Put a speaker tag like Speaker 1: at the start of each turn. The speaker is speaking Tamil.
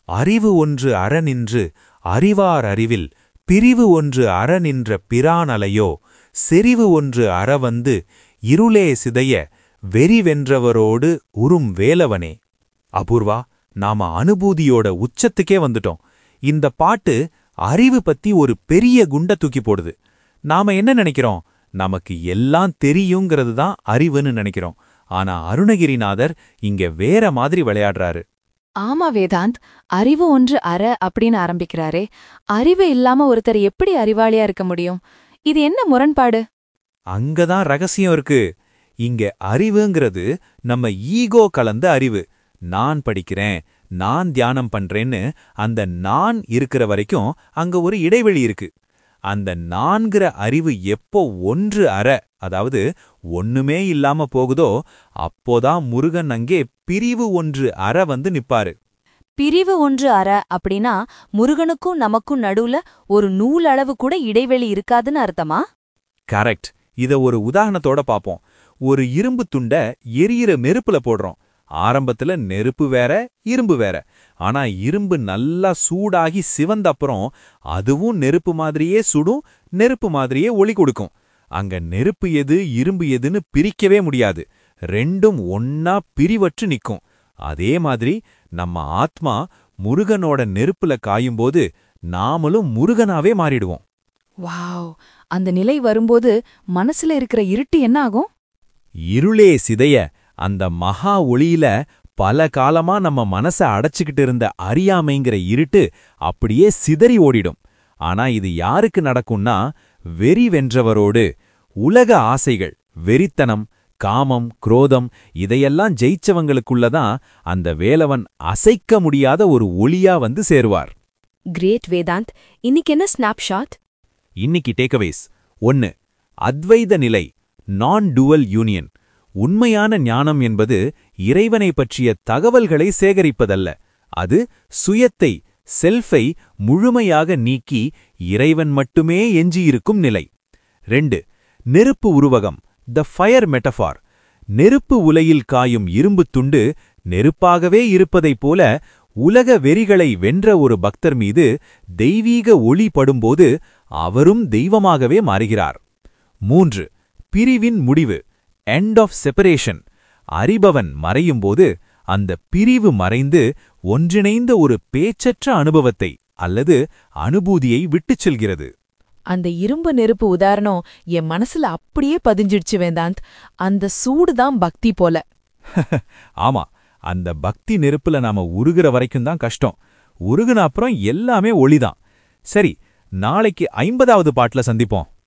Speaker 1: அறிவு ஒன்று அறநின்று அறிவார் அறிவில் பிரிவு ஒன்று அறநின்ற பிரானலையோ செறிவு ஒன்று அறவந்து இருளே சிதைய வெறிவென்றவரோடு உறும் வேலவனே அபூர்வா நாம அனுபூதியோட உச்சத்துக்கே வந்துட்டோம் இந்த பாட்டு அறிவு பத்தி ஒரு பெரிய குண்ட தூக்கி போடுது நாம என்ன நினைக்கிறோம் நமக்கு எல்லாம் தெரியுங்கிறது தான் அறிவுன்னு நினைக்கிறோம் ஆனா அருணகிரிநாதர் இங்க வேற மாதிரி விளையாடுறாரு
Speaker 2: ஆமா வேதாந்த் அறிவு ஒன்று அற அப்படின்னு ஆரம்பிக்கிறாரே அறிவு இல்லாம ஒருத்தர் எப்படி அறிவாளியா இருக்க முடியும் இது என்ன முரண்பாடு
Speaker 1: அங்கதான் ரகசியம் இருக்கு இங்க அறிவுங்கிறது நம்ம ஈகோ கலந்த அறிவு நான் படிக்கிறேன் நான் தியானம் பண்றேன்னு அந்த நான் இருக்கிற வரைக்கும் அங்க ஒரு இடைவெளி இருக்கு அந்த நான்கிற அறிவு எப்போ ஒன்று அற அதாவது ஒண்ணுமே இல்லாம போகுதோ அப்போதான் முருகன் அங்கே பிரிவு ஒன்று அற வந்து நிப்பாரு
Speaker 3: பிரிவு ஒன்று அற அப்படின்னா முருகனுக்கும் நமக்கும் நடுவுல ஒரு நூலளவு கூட இடைவெளி இருக்காதுன்னு அர்த்தமா
Speaker 1: கரெக்ட் இத ஒரு உதாரணத்தோட பாப்போம் ஒரு இரும்பு துண்ட எரியிற நெருப்புல போடுறோம் ஆரம்பத்துல நெருப்பு வேற இரும்பு வேற ஆனா இரும்பு நல்லா சூடாகி சிவந்த அப்புறம் அதுவும் நெருப்பு மாதிரியே சுடும் நெருப்பு மாதிரியே ஒளி கொடுக்கும் அங்க நெருப்பு எது இரும்பு எதுன்னு பிரிக்கவே முடியாது ரெண்டும் ஒன்னா பிரிவற்று நிக்கும் அதே மாதிரி நம்ம ஆத்மா முருகனோட நெருப்புல காயும்போது நாமளும் முருகனாவே மாறிடுவோம்
Speaker 2: வாவ் அந்த நிலை வரும்போது மனசுல இருக்கிற இருட்டு என்ன ஆகும்
Speaker 1: இருளே சிதைய அந்த மகா ஒளியில பல காலமா நம்ம மனச அடைச்சுக்கிட்டு இருந்த அறியாமைங்கிற இருட்டு அப்படியே சிதறி ஓடிடும் ஆனா இது யாருக்கு நடக்கும்னா வெறி வென்றவரோடு உலக ஆசைகள் வெறித்தனம் காமம் குரோதம் இதையெல்லாம் ஜெயிச்சவங்களுக்குள்ளதான் அந்த வேலவன் அசைக்க முடியாத ஒரு ஒளியா வந்து சேருவார்
Speaker 3: கிரேட் வேதாந்த் இன்னைக்கு என்ன ஸ்னாப்ஷாட்
Speaker 1: இன்னிக்கு டேக்அவேஸ் ஒன்னு அத்வைத நிலை நான் டுவல் யூனியன் உண்மையான ஞானம் என்பது இறைவனை பற்றிய தகவல்களை சேகரிப்பதல்ல அது சுயத்தை செல்ஃபை முழுமையாக நீக்கி இறைவன் மட்டுமே எஞ்சியிருக்கும் நிலை ரெண்டு நெருப்பு உருவகம் த ஃபயர் மெட்டஃபார் நெருப்பு உலையில் காயும் இரும்புத் துண்டு நெருப்பாகவே இருப்பதைப் போல உலக வெறிகளை வென்ற ஒரு பக்தர் மீது தெய்வீக ஒளி படும்போது அவரும் தெய்வமாகவே மாறுகிறார் மூன்று பிரிவின் முடிவு எண்ட் ஆஃப் செப்பரேஷன் அறிபவன் மறையும்போது அந்த பிரிவு மறைந்து ஒன்றிணைந்த ஒரு பேச்சற்ற அனுபவத்தை அல்லது அனுபூதியை விட்டுச் செல்கிறது
Speaker 4: அந்த இரும்பு நெருப்பு உதாரணம் என் மனசுல அப்படியே பதிஞ்சிடுச்சு வேதாந்த் அந்த சூடுதான் பக்தி போல
Speaker 1: ஆமா அந்த பக்தி நெருப்புல நாம உருகுற வரைக்கும் தான் கஷ்டம் உருகுன அப்புறம் எல்லாமே ஒளிதான் சரி நாளைக்கு ஐம்பதாவது பாட்டுல சந்திப்போம்